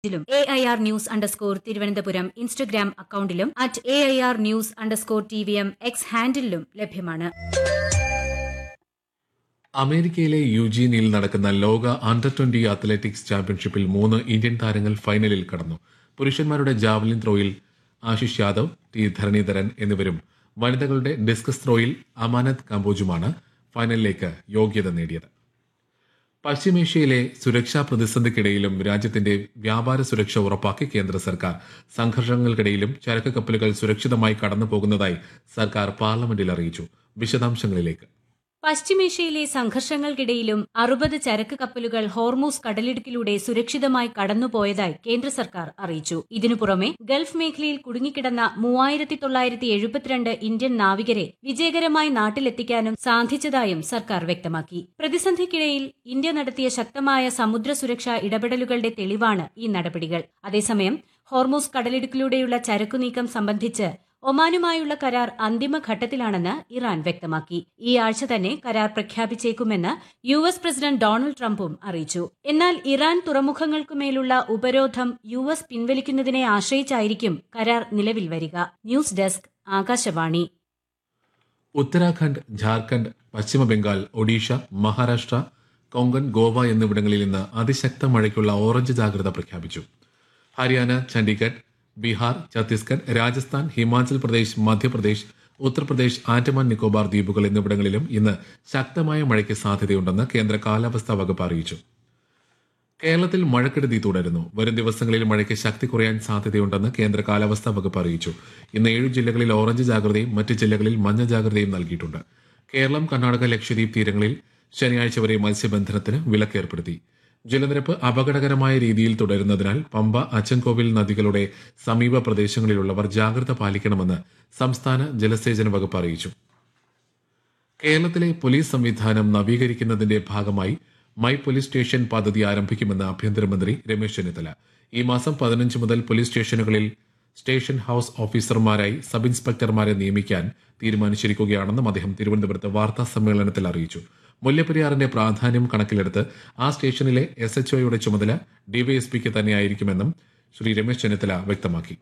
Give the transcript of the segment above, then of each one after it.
ിലും A I R news underscore Thiruvananthapuram Instagram അക്കൌണ്ടിലും at A I R news underscore T V M X ഹാൻഡിലും ലഭ്യമാണ് അമേരിക്കയിലെ യുജീനിയിൽ നടക്കുന്ന ലോക അണ്ടർ ട്വന്റി അത്ലറ്റിക്സ് ചാമ്പ്യൻഷിപ്പിൽ മൂന്ന് ഇന്ത്യൻ താരങ്ങൾ ഫൈനലിൽ കടന്നു പുരുഷന്മാരുടെ ജാവലിൻ ത്രോയിൽ ആശിഷ് യാദവ് ടി ധരണീധരൻ എന്നിവരും വനിതകളുടെ ഡിസ്കസ് ത്രോയിൽ അമാനത് കമ്പോജുമാണ് ഫൈനലിലേക്ക് യോഗ്യത നേടിയത് പശ്ചിമേഷ്യയിലെ സുരക്ഷാ പ്രതിസന്ധിക്കിടയിലും രാജ്യത്തിന്റെ വ്യാപാര സുരക്ഷ ഉറപ്പാക്കി കേന്ദ്ര സർക്കാർ സംഘർഷങ്ങൾക്കിടയിലും ചരക്ക് കപ്പലുകൾ സുരക്ഷിതമായി കടന്നു പോകുന്നതായി സർക്കാർ പാർലമെന്റിൽ അറിയിച്ചു വിശദാംശങ്ങളിലേക്ക് പശ്ചിമേഷ്യയിലെ സംഘർഷങ്ങൾക്കിടയിലും അറുപത് ചരക്ക് കപ്പലുകൾ ഹോർമൂസ് കടലിടുക്കിലൂടെ സുരക്ഷിതമായി കടന്നുപോയതായി കേന്ദ്ര സർക്കാർ അറിയിച്ചു ഇതിനു പുറമെ ഗൾഫ് മേഖലയിൽ കുടുങ്ങിക്കിടന്ന മൂവായിരത്തി തൊള്ളായിരത്തി എഴുപത്തിരണ്ട് ഇന്ത്യൻ നാവികരെ വിജയകരമായി നാട്ടിലെത്തിക്കാനും സാധിച്ചതായും സർക്കാർ വ്യക്തമാക്കി പ്രതിസന്ധിക്കിടയിൽ ഇന്ത്യ നടത്തിയ ശക്തമായ സമുദ്ര സുരക്ഷാ ഇടപെടലുകളുടെ തെളിവാണ് ഈ നടപടികൾ അതേസമയം ഹോർമൂസ് കടലിടുക്കിലൂടെയുള്ള ചരക്കു നീക്കം സംബന്ധിച്ച് ഒമാനുമായുള്ള കരാർ അന്തിമഘട്ടത്തിലാണെന്ന് ഇറാൻ വ്യക്തമാക്കി ഈ ആഴ്ച തന്നെ കരാർ പ്രഖ്യാപിച്ചേക്കുമെന്ന് യു എസ് പ്രസിഡന്റ് ഡൊണാൾഡ് ട്രംപും അറിയിച്ചു എന്നാൽ ഇറാൻ തുറമുഖങ്ങൾക്കുമേലുള്ള ഉപരോധം യു എസ് പിൻവലിക്കുന്നതിനെ ആശ്രയിച്ചായിരിക്കും കരാർ നിലവിൽ വരിക ന്യൂസ് ഡെസ്ക് ആകാശവാണി ഉത്തരാഖണ്ഡ് ജാർഖണ്ഡ് പശ്ചിമ ബംഗാൾ ഒഡീഷ മഹാരാഷ്ട്ര കൊങ്കൺ ഗോവ എന്നിവിടങ്ങളിൽ ഇന്ന് അതിശക്ത മഴയ്ക്കുള്ള ഓറഞ്ച് ജാഗ്രത പ്രഖ്യാപിച്ചു ഹരിയാന ചണ്ഡീഗഡ് ബീഹാർ ഛത്തീസ്ഗഡ് രാജസ്ഥാൻ ഹിമാചൽ പ്രദേശ് മധ്യപ്രദേശ് ഉത്തർപ്രദേശ് ആൻഡമാൻ നിക്കോബാർ ദ്വീപുകൾ എന്നിവിടങ്ങളിലും ഇന്ന് ശക്തമായ മഴയ്ക്ക് സാധ്യതയുണ്ടെന്ന് കേന്ദ്ര കാലാവസ്ഥാ വകുപ്പ് അറിയിച്ചു കേരളത്തിൽ മഴക്കെടുതി തുടരുന്നു വരും ദിവസങ്ങളിൽ മഴയ്ക്ക് ശക്തി കുറയാൻ സാധ്യതയുണ്ടെന്ന് കേന്ദ്ര കാലാവസ്ഥാ വകുപ്പ് അറിയിച്ചു ഇന്ന് ഏഴു ജില്ലകളിൽ ഓറഞ്ച് ജാഗ്രതയും മറ്റ് ജില്ലകളിൽ മഞ്ഞ ജാഗ്രതയും നൽകിയിട്ടുണ്ട് കേരളം കർണാടക ലക്ഷദ്വീപ് തീരങ്ങളിൽ ശനിയാഴ്ച വരെ മത്സ്യബന്ധനത്തിന് വിലക്കേർപ്പെടുത്തി ജലനിരപ്പ് അപകടകരമായ രീതിയിൽ തുടരുന്നതിനാൽ പമ്പ അച്ചൻകോവിൽ നദികളുടെ സമീപ പ്രദേശങ്ങളിലുള്ളവർ ജാഗ്രത പാലിക്കണമെന്ന് സംസ്ഥാന ജലസേചന വകുപ്പ് അറിയിച്ചു കേരളത്തിലെ പോലീസ് സംവിധാനം നവീകരിക്കുന്നതിന്റെ ഭാഗമായി മൈ പോലീസ് സ്റ്റേഷൻ പദ്ധതി ആരംഭിക്കുമെന്ന് ആഭ്യന്തരമന്ത്രി രമേശ് ചെന്നിത്തല ഈ മാസം പതിനഞ്ച് മുതൽ പോലീസ് സ്റ്റേഷനുകളിൽ സ്റ്റേഷൻ ഹൌസ് ഓഫീസർമാരായി സബ് ഇൻസ്പെക്ടർമാരെ നിയമിക്കാൻ തീരുമാനിച്ചിരിക്കുകയാണെന്നും അദ്ദേഹം തിരുവനന്തപുരത്ത് വാർത്താ സമ്മേളനത്തിൽ അറിയിച്ചു മുല്ലപ്പെരിയാറിന്റെ പ്രാധാന്യം കണക്കിലെടുത്ത് ആ സ്റ്റേഷനിലെ എസ് എച്ച് ഒയുടെ ചുമതല ഡിവൈഎസ്പിക്ക് തന്നെയായിരിക്കുമെന്നും ശ്രീ രമേശ് ചെന്നിത്തല വ്യക്തമാക്കി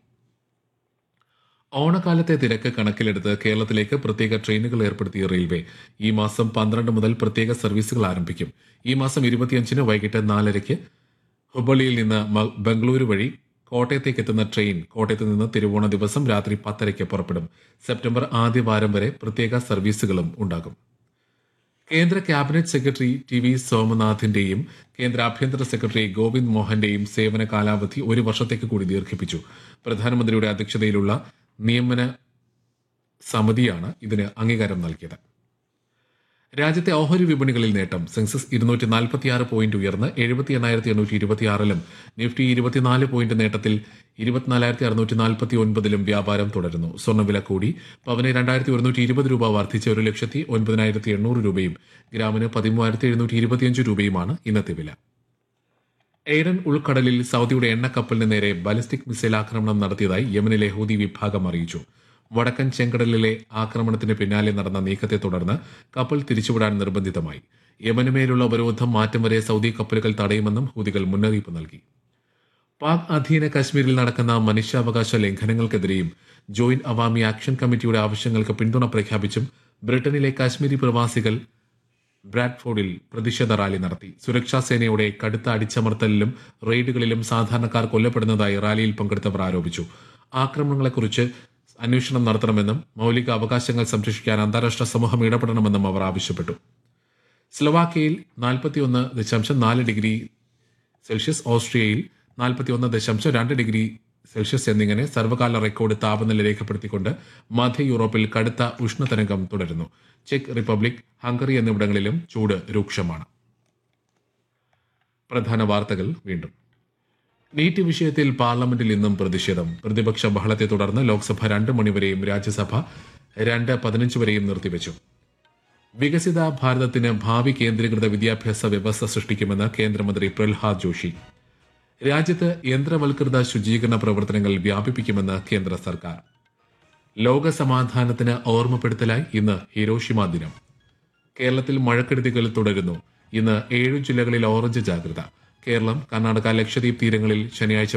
ഓണക്കാലത്തെ തിരക്ക് കണക്കിലെടുത്ത് കേരളത്തിലേക്ക് പ്രത്യേക ട്രെയിനുകൾ ഏർപ്പെടുത്തിയ റെയിൽവേ ഈ മാസം പന്ത്രണ്ട് മുതൽ പ്രത്യേക സർവീസുകൾ ആരംഭിക്കും ഈ മാസം ഇരുപത്തിയഞ്ചിന് വൈകിട്ട് നാലരയ്ക്ക് ഹുബളിയിൽ നിന്ന് മ- ബംഗളൂരു വഴി കോട്ടയത്തേക്ക് എത്തുന്ന ട്രെയിൻ കോട്ടയത്ത് നിന്ന് തിരുവോണ ദിവസം രാത്രി പത്തരയ്ക്ക് പുറപ്പെടും സെപ്റ്റംബർ ആദ്യ വാരം വരെ പ്രത്യേക സർവീസുകളും ഉണ്ടാകും കേന്ദ്ര ക്യാബിനറ്റ് സെക്രട്ടറി ടി വി സോമനാഥിന്റെയും കേന്ദ്ര ആഭ്യന്തര സെക്രട്ടറി ഗോവിന്ദ് മോഹന്റെയും സേവന കാലാവധി ഒരു വർഷത്തേക്ക് കൂടി ദീർഘിപ്പിച്ചു പ്രധാനമന്ത്രിയുടെ അധ്യക്ഷതയിലുള്ള നിയമന സമിതിയാണ് ഇതിന് അംഗീകാരം നൽകിയത് രാജ്യത്തെ ഓഹരി വിപണികളിൽ നേട്ടം സെൻസസ് ഇരുന്നൂറ്റി നാൽപ്പത്തിയാറ് പോയിന്റ് ഉയർന്ന് എഴുപത്തി എണ്ണായിരത്തി എണ്ണൂറ്റി ഇരുപത്തിയാറിലും നിഫ്റ്റി ഇരുപത്തിനാല് പോയിന്റ് നേട്ടത്തിൽ ഇരുപത്തിനാലായിരത്തി അറുന്നൂറ്റി നാൽപ്പത്തി ഒൻപതിലും വ്യാപാരം തുടരുന്നു സ്വർണ്ണവില കൂടി പവന് രണ്ടായിരത്തി ഒരുന്നൂറ്റി ഇരുപത് രൂപ വർദ്ധിച്ച് ഒരു ലക്ഷത്തി ഒൻപതിനായിരത്തി എണ്ണൂറ് രൂപയും ഗ്രാമിന് പതിമൂവായിരത്തി എഴുന്നൂറ്റി ഇരുപത്തിയഞ്ച് രൂപയുമാണ് ഇന്നത്തെ വില എയ്ഡൻ ഉൾക്കടലിൽ സൗദിയുടെ എണ്ണക്കപ്പലിന് നേരെ ബാലിസ്റ്റിക് മിസൈൽ ആക്രമണം നടത്തിയതായി യമനിലെ ഹൂതി വിഭാഗം അറിയിച്ചു വടക്കൻ ചെങ്കടലിലെ ആക്രമണത്തിന് പിന്നാലെ നടന്ന നീക്കത്തെ തുടർന്ന് കപ്പൽ തിരിച്ചുവിടാൻ നിർബന്ധിതമായി യമനുമേലുള്ള ഉപരോധം മാറ്റം വരെ സൗദി കപ്പലുകൾ തടയുമെന്നും ഹൂതികൾ മുന്നറിയിപ്പ് നൽകി പാക് അധീന കശ്മീരിൽ നടക്കുന്ന മനുഷ്യാവകാശ ലംഘനങ്ങൾക്കെതിരെയും ജോയിന്റ് അവാമി ആക്ഷൻ കമ്മിറ്റിയുടെ ആവശ്യങ്ങൾക്ക് പിന്തുണ പ്രഖ്യാപിച്ചും ബ്രിട്ടനിലെ കാശ്മീരി പ്രവാസികൾ ബ്രാഡ്ഫോർഡിൽ പ്രതിഷേധ റാലി നടത്തി സുരക്ഷാ സേനയുടെ കടുത്ത അടിച്ചമർത്തലിലും റെയ്ഡുകളിലും സാധാരണക്കാർ കൊല്ലപ്പെടുന്നതായി റാലിയിൽ പങ്കെടുത്തവർ ആരോപിച്ചു ആക്രമണങ്ങളെക്കുറിച്ച് അന്വേഷണം നടത്തണമെന്നും മൗലിക അവകാശങ്ങൾ സംരക്ഷിക്കാൻ അന്താരാഷ്ട്ര സമൂഹം ഇടപെടണമെന്നും അവർ ആവശ്യപ്പെട്ടു സ്ലൊവാക്യയിൽ നാൽപ്പത്തിയൊന്ന് ദശാംശം നാല് ഡിഗ്രി സെൽഷ്യസ് ഓസ്ട്രിയയിൽ നാൽപ്പത്തിയൊന്ന് ദശാംശം രണ്ട് ഡിഗ്രി സെൽഷ്യസ് എന്നിങ്ങനെ സർവകാല റെക്കോർഡ് താപനില രേഖപ്പെടുത്തിക്കൊണ്ട് മധ്യ യൂറോപ്പിൽ കടുത്ത ഉഷ്ണതരംഗം തുടരുന്നു ചെക്ക് റിപ്പബ്ലിക് ഹംഗറി എന്നിവിടങ്ങളിലും ചൂട് രൂക്ഷമാണ് പ്രധാന വാർത്തകൾ വീണ്ടും നീറ്റ് വിഷയത്തിൽ പാർലമെന്റിൽ ഇന്നും പ്രതിഷേധം പ്രതിപക്ഷ ബഹളത്തെ തുടർന്ന് ലോക്സഭ രണ്ട് മണിവരെയും രാജ്യസഭ രണ്ട് പതിനഞ്ച് വരെയും നിർത്തിവച്ചു വികസിത ഭാരതത്തിന് ഭാവി കേന്ദ്രീകൃത വിദ്യാഭ്യാസ വ്യവസ്ഥ സൃഷ്ടിക്കുമെന്ന് കേന്ദ്രമന്ത്രി പ്രഹ്ലാദ് ജോഷി രാജ്യത്ത് യന്ത്രവൽകൃത ശുചീകരണ പ്രവർത്തനങ്ങൾ വ്യാപിപ്പിക്കുമെന്ന് കേന്ദ്ര സർക്കാർ ലോക സമാധാനത്തിന് ഓർമ്മപ്പെടുത്തലായി ഇന്ന് ഹിരോഷിമ ദിനം കേരളത്തിൽ മഴക്കെടുതികൾ തുടരുന്നു ഇന്ന് ഏഴു ജില്ലകളിൽ ഓറഞ്ച് ജാഗ്രത കേരളം കർണാടക ലക്ഷദ്വീപ് തീരങ്ങളിൽ ശനിയാഴ്ച